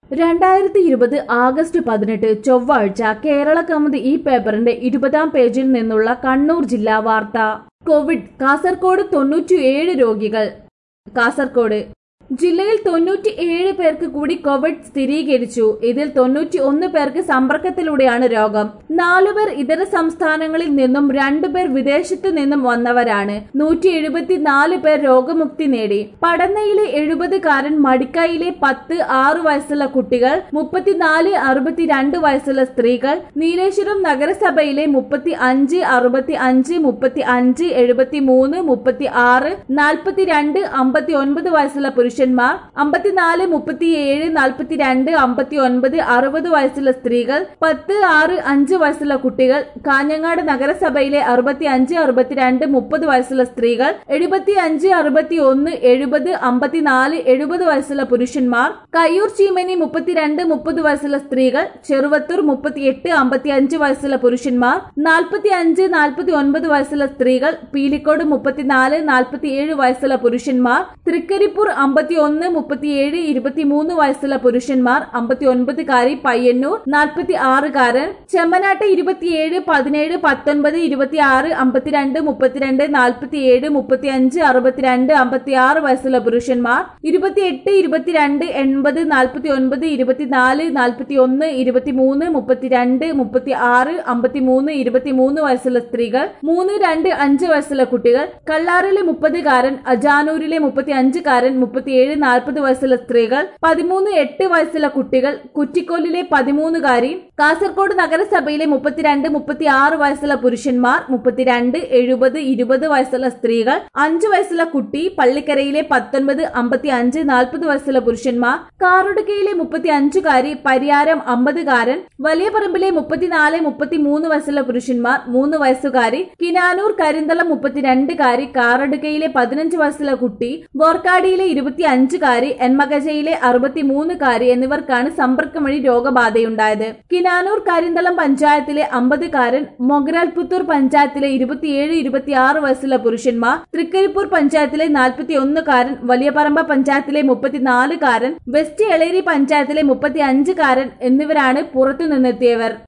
രണ്ടായിരത്തി ഇരുപത് ആഗസ്റ്റ് പതിനെട്ട് ചൊവ്വാഴ്ച കേരള കൗമുദി ഈ പേപ്പറിന്റെ ഇരുപതാം പേജിൽ നിന്നുള്ള കണ്ണൂർ ജില്ലാ വാർത്ത കോവിഡ് കാസർകോട് തൊണ്ണൂറ്റിയേഴ് രോഗികൾ കാസർകോട് ജില്ലയിൽ തൊണ്ണൂറ്റി ഏഴ് പേർക്ക് കൂടി കോവിഡ് സ്ഥിരീകരിച്ചു ഇതിൽ തൊണ്ണൂറ്റി ഒന്ന് പേർക്ക് സമ്പർക്കത്തിലൂടെയാണ് രോഗം നാലുപേർ ഇതര സംസ്ഥാനങ്ങളിൽ നിന്നും രണ്ടുപേർ വിദേശത്തു നിന്നും വന്നവരാണ് നൂറ്റി എഴുപത്തിനാല് പേർ രോഗമുക്തി നേടി പടന്നയിലെ എഴുപതുകാരൻ മടിക്കയിലെ പത്ത് ആറ് വയസ്സുള്ള കുട്ടികൾ മുപ്പത്തിനാല് അറുപത്തിരണ്ട് വയസ്സുള്ള സ്ത്രീകൾ നീലേശ്വരം നഗരസഭയിലെ മുപ്പത്തി അഞ്ച് അറുപത്തി അഞ്ച് മുപ്പത്തി അഞ്ച് എഴുപത്തി മൂന്ന് മുപ്പത്തി ആറ് നാൽപ്പത്തിരണ്ട് അമ്പത്തി ഒൻപത് വയസ്സുള്ള പുരുഷന്മാർ അമ്പത്തിനാല് മുപ്പത്തിയേഴ് നാൽപ്പത്തിരണ്ട് അമ്പത്തി ഒൻപത് അറുപത് വയസ്സുള്ള സ്ത്രീകൾ പത്ത് ആറ് അഞ്ച് വയസ്സുള്ള കുട്ടികൾ കാഞ്ഞങ്ങാട് നഗരസഭയിലെ അറുപത്തി അഞ്ച് അറുപത്തിരണ്ട് മുപ്പത് വയസ്സുള്ള സ്ത്രീകൾ എഴുപത്തി അഞ്ച് അറുപത്തി ഒന്ന് എഴുപത് അമ്പത്തിനാല് എഴുപത് വയസ്സുള്ള പുരുഷന്മാർ കയ്യൂർ ചീമനി മുപ്പത്തിരണ്ട് മുപ്പത് വയസ്സുള്ള സ്ത്രീകൾ ചെറുവത്തൂർ മുപ്പത്തിയെട്ട് അമ്പത്തി അഞ്ച് വയസ്സുള്ള പുരുഷന്മാർ നാൽപ്പത്തി അഞ്ച് നാൽപ്പത്തി ഒൻപത് വയസ്സുള്ള സ്ത്രീകൾ പീലിക്കോട് മുപ്പത്തിനാല് നാൽപ്പത്തിയേഴ് വയസ്സുള്ള പുരുഷന്മാർ തൃക്കരിപ്പൂർ അമ്പത്തി ഒന്ന് മുപ്പത്തിയേഴ് ഇരുപത്തിമൂന്ന് വയസ്സുള്ള പുരുഷന്മാർ അമ്പത്തി ഒൻപതുകാരി പയ്യന്നൂർ നാൽപ്പത്തി ആറുകാരൻ ചെമ്മനാട്ട് ഇരുപത്തിയേഴ് പതിനേഴ് പത്തൊൻപത് ഇരുപത്തിയാറ് അമ്പത്തിരണ്ട് മുപ്പത്തിരണ്ട് നാൽപ്പത്തിയേഴ് മുപ്പത്തിയഞ്ച് അറുപത്തിരണ്ട് അമ്പത്തിയാറ് വയസ്സുള്ള പുരുഷന്മാർ ഇരുപത്തിയെട്ട് ഇരുപത്തിരണ്ട് എൺപത് നാൽപ്പത്തി ഒൻപത് ഇരുപത്തിനാല് നാൽപ്പത്തി ഒന്ന് ഇരുപത്തിമൂന്ന് മുപ്പത്തിരണ്ട് മുപ്പത്തി ആറ് അമ്പത്തിമൂന്ന് ഇരുപത്തിമൂന്ന് വയസ്സുള്ള സ്ത്രീകൾ മൂന്ന് രണ്ട് അഞ്ച് വയസ്സുള്ള കുട്ടികൾ കള്ളാറിലെ മുപ്പതുകാരൻ അജാനൂരിലെ മുപ്പത്തി അഞ്ചുകാരൻ മുപ്പത്തിയേഴ് നാൽപ്പത് വയസ്സുള്ള സ്ത്രീകൾ പതിമൂന്ന് എട്ട് വയസ്സുള്ള കുട്ടികൾ കുറ്റിക്കൊല്ലിലെ പതിമൂന്നുകാരി കാസർഗോഡ് നഗരസഭയിലെ മുപ്പത്തിരണ്ട് മുപ്പത്തി ആറ് വയസ്സുള്ള പുരുഷന്മാർ മുപ്പത്തിരണ്ട് എഴുപത് ഇരുപത് വയസ്സുള്ള സ്ത്രീകൾ അഞ്ചു വയസ്സുള്ള കുട്ടി പള്ളിക്കരയിലെ പത്തൊൻപത് അമ്പത്തി അഞ്ച് നാൽപ്പത് വയസ്സുള്ള പുരുഷന്മാർ കാറുടുക്കയിലെ മുപ്പത്തി അഞ്ചുകാരി പരിയാരം അമ്പതുകാരൻ വലിയ പറമ്പിലെ മുപ്പത്തിനാല് മുപ്പത്തിമൂന്ന് വയസ്സുള്ള പുരുഷന്മാർ മൂന്ന് വയസ്സുകാരി കിനാനൂർ കരിന്തളം മുപ്പത്തിരണ്ടുകാരി കാറടുക്കയിലെ പതിനഞ്ച് വയസ്സുള്ള കുട്ടി ബോർക്കാടിയിലെ ഇരുപത്തി അഞ്ചുകാരി എൻമകജയിലെ അറുപത്തിമൂന്നുകാരി എന്നിവർക്കാണ് സമ്പർക്കം വഴി രോഗബാധയുണ്ടായത് കിനാനൂർ കരിന്തളം പഞ്ചായത്തിലെ അമ്പതുകാരൻ മൊഗരാൽപുത്തൂർ പഞ്ചായത്തിലെ ഇരുപത്തിയേഴ് ഇരുപത്തിയാറ് വയസ്സുള്ള പുരുഷന്മാർ തൃക്കരിപ്പൂർ പഞ്ചായത്തിലെ നാൽപ്പത്തി ഒന്നുകാരൻ വലിയപറമ്പ പഞ്ചായത്തിലെ മുപ്പത്തിനാലുകാരൻ വെസ്റ്റ് എളേരി പഞ്ചായത്തിലെ മുപ്പത്തി അഞ്ചുകാരൻ എന്നിവരാണ് പുറത്തുനിന്നെത്തിയവർ